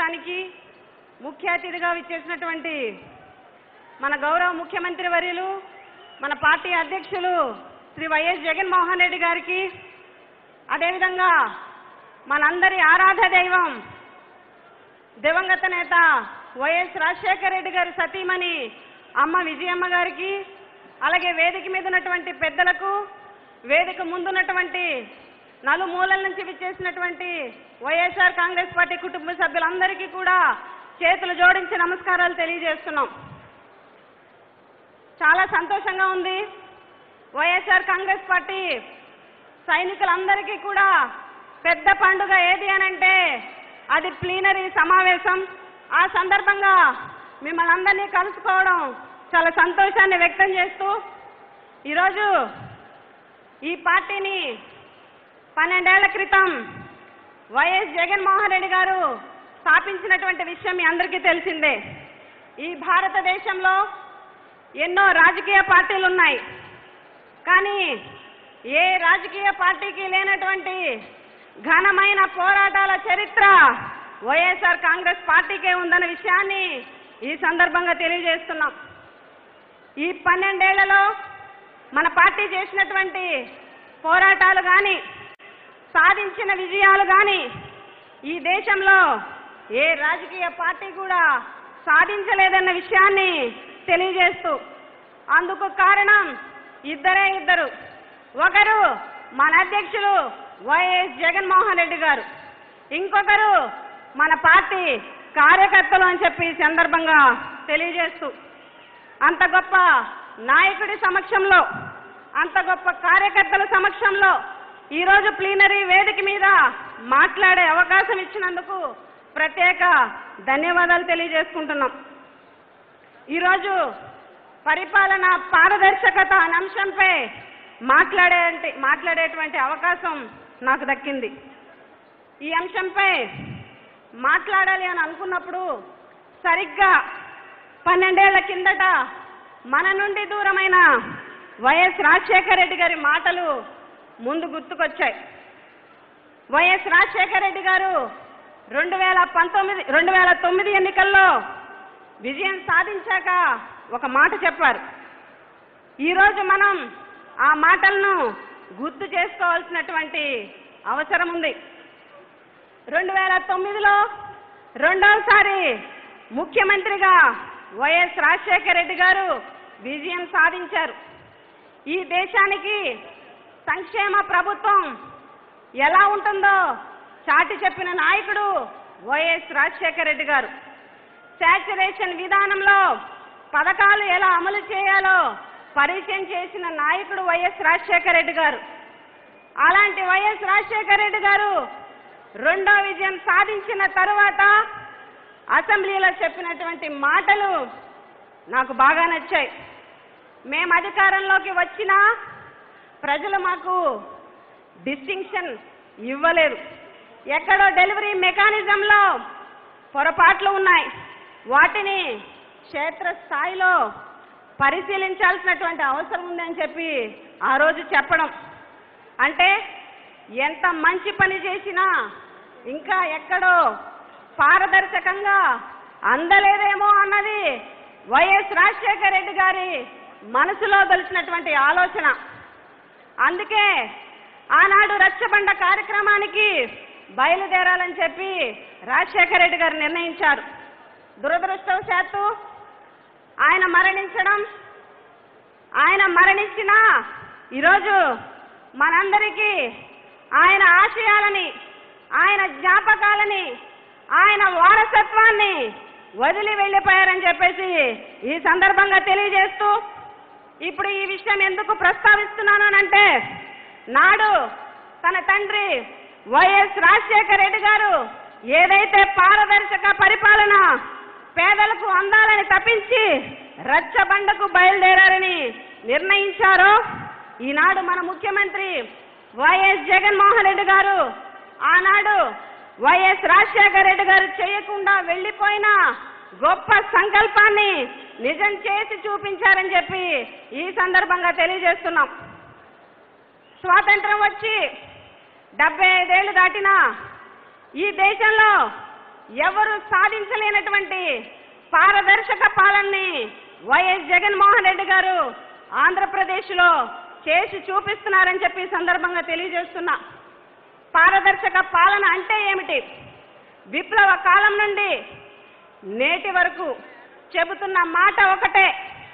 సమావేశానికి ముఖ్య అతిథిగా విచ్చేసినటువంటి మన గౌరవ ముఖ్యమంత్రి వర్యులు మన పార్టీ అధ్యక్షులు శ్రీ వైఎస్ జగన్మోహన్ రెడ్డి గారికి అదేవిధంగా మనందరి ఆరాధ దైవం దివంగత నేత వైఎస్ రాజశేఖర రెడ్డి గారి సతీమణి అమ్మ విజయమ్మ గారికి అలాగే వేదిక మీద ఉన్నటువంటి పెద్దలకు వేదిక ముందున్నటువంటి నలుమూలల నుంచి విచ్చేసినటువంటి వైఎస్ఆర్ కాంగ్రెస్ పార్టీ కుటుంబ సభ్యులందరికీ కూడా చేతులు జోడించి నమస్కారాలు తెలియజేస్తున్నాం చాలా సంతోషంగా ఉంది వైఎస్ఆర్ కాంగ్రెస్ పార్టీ సైనికులందరికీ కూడా పెద్ద పండుగ ఏది అనంటే అది ప్లీనరీ సమావేశం ఆ సందర్భంగా మిమ్మల్ని అందరినీ కలుసుకోవడం చాలా సంతోషాన్ని వ్యక్తం చేస్తూ ఈరోజు ఈ పార్టీని పన్నెండేళ్ల క్రితం వైఎస్ జగన్మోహన్ రెడ్డి గారు స్థాపించినటువంటి విషయం మీ అందరికీ తెలిసిందే ఈ భారతదేశంలో ఎన్నో రాజకీయ పార్టీలు ఉన్నాయి కానీ ఏ రాజకీయ పార్టీకి లేనటువంటి ఘనమైన పోరాటాల చరిత్ర వైఎస్ఆర్ కాంగ్రెస్ పార్టీకే ఉందన్న విషయాన్ని ఈ సందర్భంగా తెలియజేస్తున్నాం ఈ పన్నెండేళ్లలో మన పార్టీ చేసినటువంటి పోరాటాలు కానీ సాధించిన విజయాలు కానీ ఈ దేశంలో ఏ రాజకీయ పార్టీ కూడా సాధించలేదన్న విషయాన్ని తెలియజేస్తూ అందుకు కారణం ఇద్దరే ఇద్దరు ఒకరు మన అధ్యక్షులు వైఎస్ జగన్మోహన్ రెడ్డి గారు ఇంకొకరు మన పార్టీ కార్యకర్తలు అని చెప్పి ఈ సందర్భంగా తెలియజేస్తూ అంత గొప్ప నాయకుడి సమక్షంలో అంత గొప్ప కార్యకర్తల సమక్షంలో ఈరోజు ప్లీనరీ వేదిక మీద మాట్లాడే అవకాశం ఇచ్చినందుకు ప్రత్యేక ధన్యవాదాలు తెలియజేసుకుంటున్నాం ఈరోజు పరిపాలన పారదర్శకత అనే అంశంపై మాట్లాడే మాట్లాడేటువంటి అవకాశం నాకు దక్కింది ఈ అంశంపై మాట్లాడాలి అని అనుకున్నప్పుడు సరిగ్గా పన్నెండేళ్ల కిందట మన నుండి దూరమైన వైఎస్ రాజశేఖర రెడ్డి గారి మాటలు ముందు గుర్తుకొచ్చాయి వైఎస్ రాజశేఖర రెడ్డి గారు రెండు వేల పంతొమ్మిది రెండు వేల తొమ్మిది ఎన్నికల్లో విజయం సాధించాక ఒక మాట చెప్పారు ఈరోజు మనం ఆ మాటలను గుర్తు చేసుకోవాల్సినటువంటి అవసరం ఉంది రెండు వేల తొమ్మిదిలో రెండవసారి ముఖ్యమంత్రిగా వైఎస్ రాజశేఖర రెడ్డి గారు విజయం సాధించారు ఈ దేశానికి సంక్షేమ ప్రభుత్వం ఎలా ఉంటుందో చాటి చెప్పిన నాయకుడు వైఎస్ రాజశేఖర రెడ్డి గారు శాచురేషన్ విధానంలో పథకాలు ఎలా అమలు చేయాలో పరిచయం చేసిన నాయకుడు వైఎస్ రాజశేఖర రెడ్డి గారు అలాంటి వైఎస్ రాజశేఖర రెడ్డి గారు రెండో విజయం సాధించిన తరువాత అసెంబ్లీలో చెప్పినటువంటి మాటలు నాకు బాగా నచ్చాయి మేము అధికారంలోకి వచ్చినా ప్రజలు మాకు డిస్టింక్షన్ ఇవ్వలేదు ఎక్కడో డెలివరీ మెకానిజంలో పొరపాట్లు ఉన్నాయి వాటిని క్షేత్రస్థాయిలో పరిశీలించాల్సినటువంటి అవసరం ఉందని చెప్పి ఆ రోజు చెప్పడం అంటే ఎంత మంచి పని చేసినా ఇంకా ఎక్కడో పారదర్శకంగా అందలేదేమో అన్నది వైఎస్ రాజశేఖర రెడ్డి గారి మనసులో తెలిసినటువంటి ఆలోచన అందుకే ఆనాడు రచ్చబండ కార్యక్రమానికి బయలుదేరాలని చెప్పి రాజశేఖర రెడ్డి గారు నిర్ణయించారు దురదృష్టవశాత్తు ఆయన మరణించడం ఆయన మరణించిన ఈరోజు మనందరికీ ఆయన ఆశయాలని ఆయన జ్ఞాపకాలని ఆయన వారసత్వాన్ని వదిలి వెళ్ళిపోయారని చెప్పేసి ఈ సందర్భంగా తెలియజేస్తూ ఇప్పుడు ఈ విషయం ఎందుకు ప్రస్తావిస్తున్నానంటే నాడు తన తండ్రి వైఎస్ రాజశేఖర రెడ్డి గారు ఏదైతే పారదర్శక పరిపాలన పేదలకు అందాలని తప్పించి రచ్చబండకు బయలుదేరారని నిర్ణయించారో ఈనాడు మన ముఖ్యమంత్రి వైఎస్ జగన్మోహన్ రెడ్డి గారు ఆనాడు వైఎస్ రాజశేఖర రెడ్డి గారు చేయకుండా వెళ్లిపోయిన గొప్ప సంకల్పాన్ని నిజం చేసి చూపించారని చెప్పి ఈ సందర్భంగా తెలియజేస్తున్నాం స్వాతంత్రం వచ్చి డెబ్బై ఐదేళ్లు దాటినా ఈ దేశంలో ఎవరు సాధించలేనటువంటి పారదర్శక పాలనని వైఎస్ జగన్మోహన్ రెడ్డి గారు ఆంధ్రప్రదేశ్లో చేసి చూపిస్తున్నారని చెప్పి ఈ సందర్భంగా తెలియజేస్తున్నా పారదర్శక పాలన అంటే ఏమిటి విప్లవ కాలం నుండి నేటి వరకు చెబుతున్న మాట ఒకటే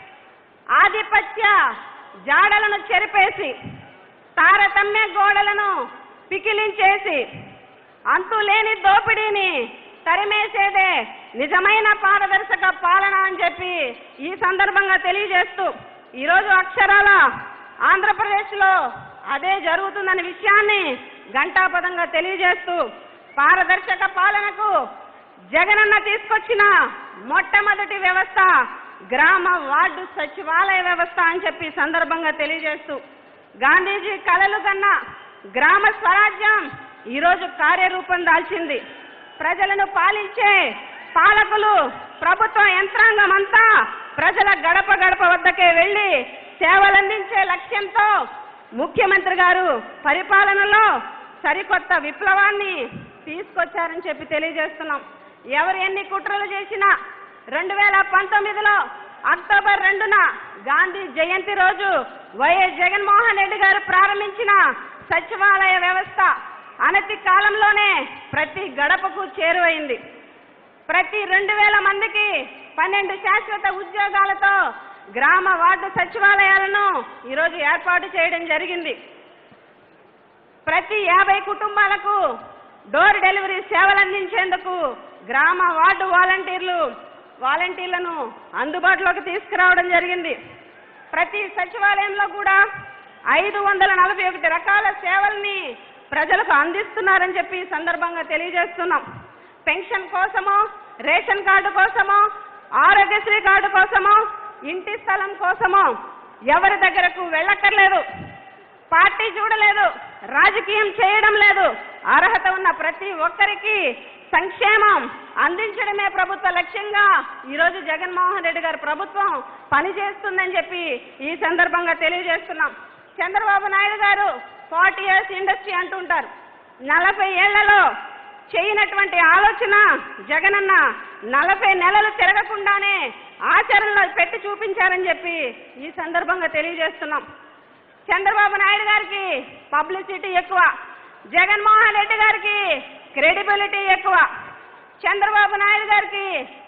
ఆధిపత్య జాడలను చెరిపేసి తారతమ్య గోడలను పికిలించేసి అంతులేని దోపిడీని తరిమేసేదే నిజమైన పారదర్శక పాలన అని చెప్పి ఈ సందర్భంగా తెలియజేస్తూ ఈరోజు అక్షరాల ఆంధ్రప్రదేశ్లో అదే జరుగుతుందనే విషయాన్ని ఘంటాపదంగా తెలియజేస్తూ పారదర్శక పాలనకు జగనన్న తీసుకొచ్చిన మొట్టమొదటి వ్యవస్థ గ్రామ వార్డు సచివాలయ వ్యవస్థ అని చెప్పి ఈ సందర్భంగా తెలియజేస్తూ గాంధీజీ కలలు కన్నా గ్రామ స్వరాజ్యం ఈరోజు కార్యరూపం దాల్చింది ప్రజలను పాలించే పాలకులు ప్రభుత్వ యంత్రాంగం అంతా ప్రజల గడప గడప వద్దకే వెళ్లి సేవలందించే లక్ష్యంతో ముఖ్యమంత్రి గారు పరిపాలనలో సరికొత్త విప్లవాన్ని తీసుకొచ్చారని చెప్పి తెలియజేస్తున్నాం ఎవరు ఎన్ని కుట్రలు చేసినా రెండు వేల పంతొమ్మిదిలో అక్టోబర్ రెండున గాంధీ జయంతి రోజు వైఎస్ జగన్మోహన్ రెడ్డి గారు ప్రారంభించిన సచివాలయ వ్యవస్థ అనతి కాలంలోనే ప్రతి గడపకు చేరువైంది ప్రతి రెండు వేల మందికి పన్నెండు శాశ్వత ఉద్యోగాలతో గ్రామ వార్డు సచివాలయాలను ఈరోజు ఏర్పాటు చేయడం జరిగింది ప్రతి యాభై కుటుంబాలకు డోర్ డెలివరీ సేవలు అందించేందుకు గ్రామ వార్డు వాలంటీర్లు వాలంటీర్లను అందుబాటులోకి తీసుకురావడం జరిగింది ప్రతి సచివాలయంలో కూడా ఐదు వందల నలభై ఒకటి రకాల సేవల్ని ప్రజలకు అందిస్తున్నారని చెప్పి ఈ సందర్భంగా తెలియజేస్తున్నాం పెన్షన్ కోసమో రేషన్ కార్డు కోసమో ఆరోగ్యశ్రీ కార్డు కోసమో ఇంటి స్థలం కోసమో ఎవరి దగ్గరకు వెళ్ళక్కర్లేదు పార్టీ చూడలేదు రాజకీయం చేయడం లేదు అర్హత ఉన్న ప్రతి ఒక్కరికి సంక్షేమం అందించడమే ప్రభుత్వ లక్ష్యంగా ఈరోజు జగన్మోహన్ రెడ్డి గారి ప్రభుత్వం పనిచేస్తుందని చెప్పి ఈ సందర్భంగా తెలియజేస్తున్నాం చంద్రబాబు నాయుడు గారు ఫార్టీ ఇయర్స్ ఇండస్ట్రీ అంటుంటారు నలభై ఏళ్లలో చేయనటువంటి ఆలోచన జగనన్న నలభై నెలలు తిరగకుండానే ఆచరణలో పెట్టి చూపించారని చెప్పి ఈ సందర్భంగా తెలియజేస్తున్నాం చంద్రబాబు నాయుడు గారికి పబ్లిసిటీ ఎక్కువ జగన్మోహన్ రెడ్డి గారికి క్రెడిబిలిటీ ఎక్కువ చంద్రబాబు నాయుడు గారికి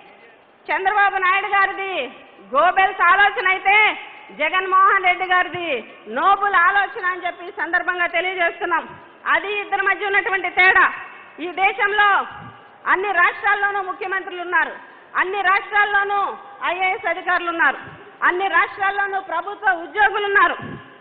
చంద్రబాబు నాయుడు గారిది గోబెల్స్ ఆలోచన అయితే జగన్మోహన్ రెడ్డి గారిది నోబుల్ ఆలోచన అని చెప్పి ఈ సందర్భంగా తెలియజేస్తున్నాం అది ఇద్దరి మధ్య ఉన్నటువంటి తేడా ఈ దేశంలో అన్ని రాష్ట్రాల్లోనూ ముఖ్యమంత్రులు ఉన్నారు అన్ని రాష్ట్రాల్లోనూ ఐఏఎస్ అధికారులు ఉన్నారు అన్ని రాష్ట్రాల్లోనూ ప్రభుత్వ ఉద్యోగులు ఉన్నారు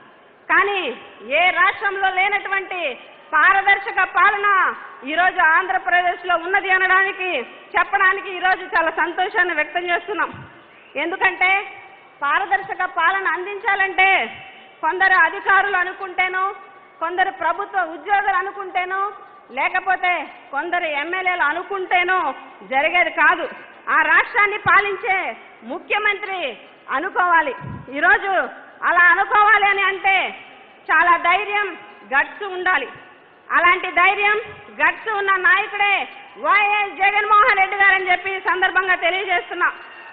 కానీ ఏ రాష్ట్రంలో లేనటువంటి పారదర్శక పాలన ఈరోజు ఆంధ్రప్రదేశ్లో ఉన్నది అనడానికి చెప్పడానికి ఈరోజు చాలా సంతోషాన్ని వ్యక్తం చేస్తున్నాం ఎందుకంటే పారదర్శక పాలన అందించాలంటే కొందరు అధికారులు అనుకుంటేనో కొందరు ప్రభుత్వ ఉద్యోగులు అనుకుంటేనో లేకపోతే కొందరు ఎమ్మెల్యేలు అనుకుంటేనో జరిగేది కాదు ఆ రాష్ట్రాన్ని పాలించే ముఖ్యమంత్రి అనుకోవాలి ఈరోజు అలా అనుకోవాలి అని అంటే చాలా ధైర్యం గట్స్ ఉండాలి అలాంటి ధైర్యం గట్స్ ఉన్న నాయకుడే వైఎస్ జగన్మోహన్ రెడ్డి గారని చెప్పి ఈ సందర్భంగా తెలియజేస్తున్నా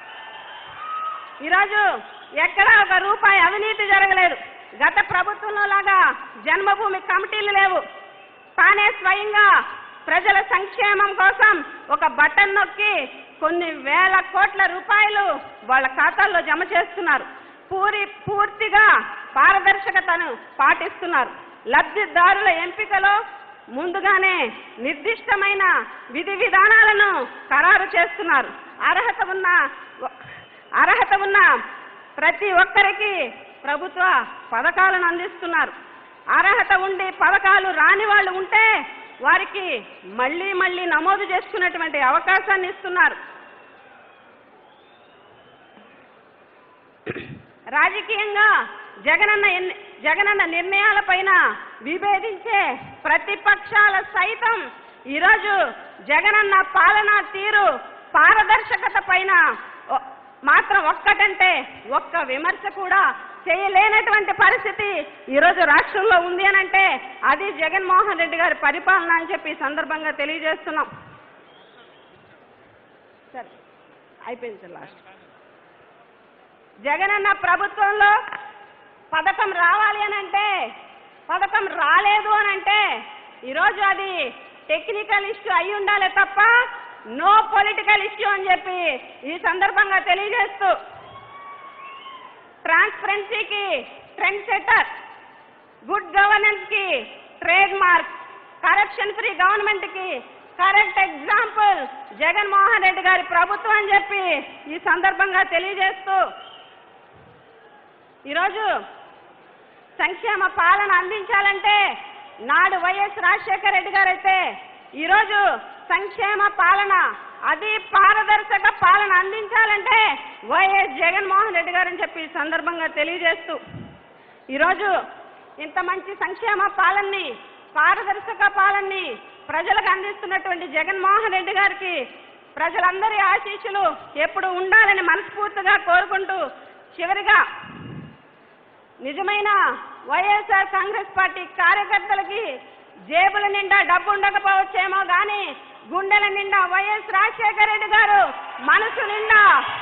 ఈరోజు ఎక్కడా ఒక రూపాయి అవినీతి జరగలేదు గత ప్రభుత్వంలో లాగా జన్మభూమి కమిటీలు లేవు తానే స్వయంగా ప్రజల సంక్షేమం కోసం ఒక బటన్ నొక్కి కొన్ని వేల కోట్ల రూపాయలు వాళ్ళ ఖాతాల్లో జమ చేస్తున్నారు పూరి పూర్తిగా పారదర్శకతను పాటిస్తున్నారు లబ్ధిదారుల ఎంపికలో ముందుగానే నిర్దిష్టమైన విధి విధానాలను ఖరారు చేస్తున్నారు అర్హత ఉన్న అర్హత ఉన్న ప్రతి ఒక్కరికి ప్రభుత్వ పథకాలను అందిస్తున్నారు అర్హత ఉండి పథకాలు రాని వాళ్ళు ఉంటే వారికి మళ్ళీ మళ్ళీ నమోదు చేసుకునేటువంటి అవకాశాన్ని ఇస్తున్నారు రాజకీయంగా జగనన్న ఎన్ని- జగనన్న నిర్ణయాలపైన విభేదించే ప్రతిపక్షాల సైతం ఈరోజు జగనన్న పాలనా తీరు పారదర్శకత పైన ఒ- మాత్రం ఒక్కటంటే ఒక్క విమర్శ కూడా చేయలేనటువంటి పరిస్థితి ఈరోజు రాష్ట్రంలో ఉంది అని అంటే అది జగన్మోహన్ రెడ్డి గారి పరిపాలన అని చెప్పి ఈ సందర్భంగా తెలియజేస్తున్నాం సరే అయిపోయింది సార్ లాస్ట్ జగనన్న ప్రభుత్వంలో పథకం రావాలి అని అంటే పథకం రాలేదు అని అంటే ఈరోజు అది టెక్నికల్ ఇష్యూ అయి ఉండాలి తప్ప నో పొలిటికల్ ఇష్యూ అని చెప్పి ఈ సందర్భంగా తెలియజేస్తూ ట్రాన్స్పరెన్సీకి ట్రెండ్ సెటర్ గుడ్ గవర్నెన్స్ కి trademark corruption free government కి కరెక్ట్ ఎగ్జాంపుల్ జగన్మోహన్ రెడ్డి గారి ప్రభుత్వం అని చెప్పి ఈ సందర్భంగా తెలియజేస్తూ ఈరోజు సంక్షేమ పాలన అందించాలంటే నాడు వైఎస్ రాజశేఖర రెడ్డి గారైతే ఈరోజు సంక్షేమ పాలన అది పారదర్శక పాలన అందించాలంటే వైఎస్ జగన్మోహన్ రెడ్డి గారని చెప్పి ఈ సందర్భంగా తెలియజేస్తూ ఈరోజు ఇంత మంచి సంక్షేమ పాలనని పారదర్శక పాలనని ప్రజలకు అందిస్తున్నటువంటి జగన్మోహన్ రెడ్డి గారికి ప్రజలందరి ఆశీస్సులు ఎప్పుడు ఉండాలని మనస్ఫూర్తిగా కోరుకుంటూ చివరిగా నిజమైన వైఎస్ఆర్ కాంగ్రెస్ పార్టీ కార్యకర్తలకి జేబుల నిండా డబ్బు ఉండకపోవచ్చేమో గాని గుండెల నిండా వైఎస్ రాజశేఖర రెడ్డి గారు మనసు నిండా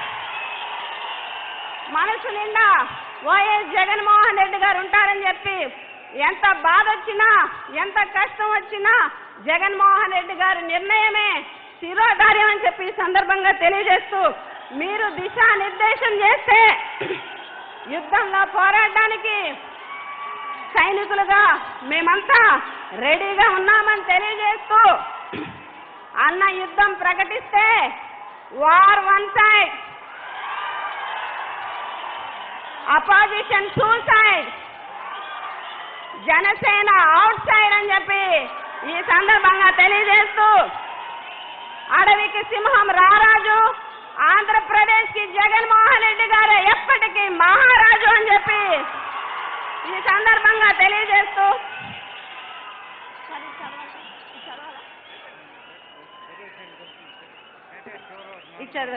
మనసు నిండా వైఎస్ జగన్మోహన్ రెడ్డి గారు ఉంటారని చెప్పి ఎంత బాధ వచ్చినా ఎంత కష్టం వచ్చినా జగన్మోహన్ రెడ్డి గారి నిర్ణయమే శిరోధార్యం అని చెప్పి ఈ సందర్భంగా తెలియజేస్తూ మీరు దిశానిర్దేశం చేస్తే యుద్ధంలో పోరాడడానికి సైనికులుగా మేమంతా రెడీగా ఉన్నామని తెలియజేస్తూ అన్న యుద్ధం ప్రకటిస్తే war one side opposition two side Janasena outside అని చెప్పి ఈ సందర్భంగా తెలియజేస్తూ అడవికి సింహం రారాజు ఆంధ్రప్రదేశ్ కి జగన్మోహన్ రెడ్డి గారు ఎప్పటికీ మహారాజు అని చెప్పి ఈ సందర్భంగా తెలియజేస్తూ ఇచ్చారు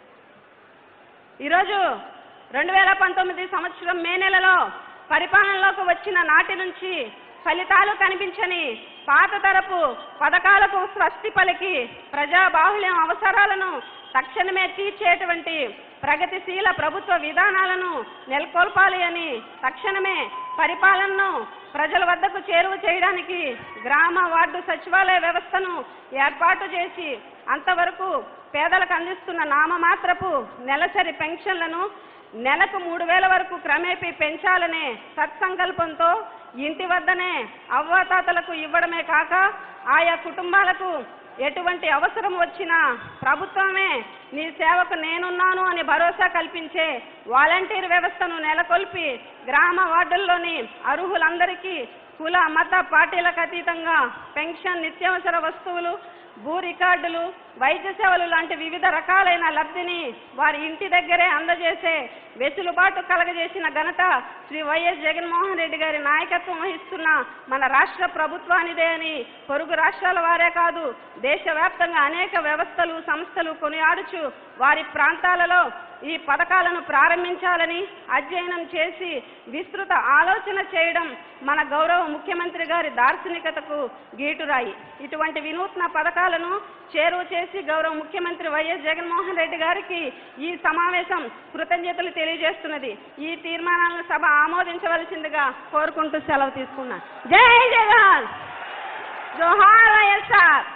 ఈరోజు రెండు వేల పంతొమ్మిది సంవత్సరం మే నెలలో పరిపాలనలోకి వచ్చిన నాటి నుంచి ఫలితాలు కనిపించని పాత తరపు పథకాలకు స్వస్తి పలికి ప్రజా బాహుళ్యం అవసరాలను తక్షణమే తీర్చేటువంటి ప్రగతిశీల ప్రభుత్వ విధానాలను నెలకొల్పాలి అని తక్షణమే పరిపాలనను ప్రజల వద్దకు చేరువ చేయడానికి గ్రామ వార్డు సచివాలయ వ్యవస్థను ఏర్పాటు చేసి అంతవరకు పేదలకు అందిస్తున్న నామమాత్రపు నెలసరి పెన్షన్లను నెలకు మూడు వేల వరకు క్రమేపీ పెంచాలనే సత్సంకల్పంతో ఇంటి వద్దనే అవ్వాతాతలకు ఇవ్వడమే కాక ఆయా కుటుంబాలకు ఎటువంటి అవసరం వచ్చినా ప్రభుత్వమే నీ సేవకు నేనున్నాను అని భరోసా కల్పించే వాలంటీర్ వ్యవస్థను నెలకొల్పి గ్రామ వార్డుల్లోని అర్హులందరికీ కుల మత పార్టీలకు అతీతంగా పెన్షన్ నిత్యావసర వస్తువులు భూ రికార్డులు వైద్య సేవలు లాంటి వివిధ రకాలైన లబ్ధిని వారి ఇంటి దగ్గరే అందజేసే వెసులుబాటు కలగజేసిన ఘనత శ్రీ వైఎస్ జగన్మోహన్ రెడ్డి గారి నాయకత్వం వహిస్తున్న మన రాష్ట్ర ప్రభుత్వానిదే అని పొరుగు రాష్ట్రాల వారే కాదు దేశవ్యాప్తంగా అనేక వ్యవస్థలు సంస్థలు కొనియాడుచు వారి ప్రాంతాలలో ఈ పథకాలను ప్రారంభించాలని అధ్యయనం చేసి విస్తృత ఆలోచన చేయడం మన గౌరవ ముఖ్యమంత్రి గారి దార్శనికతకు గీటురాయి ఇటువంటి వినూత్న పథకాలను చేరువ చేసి గౌరవ ముఖ్యమంత్రి వైఎస్ జగన్మోహన్ రెడ్డి గారికి ఈ సమావేశం కృతజ్ఞతలు తెలియజేస్తున్నది ఈ తీర్మానాలను సభ ఆమోదించవలసిందిగా కోరుకుంటూ సెలవు తీసుకున్నా జై జగన్ జోహార్ వైఎస్ఆర్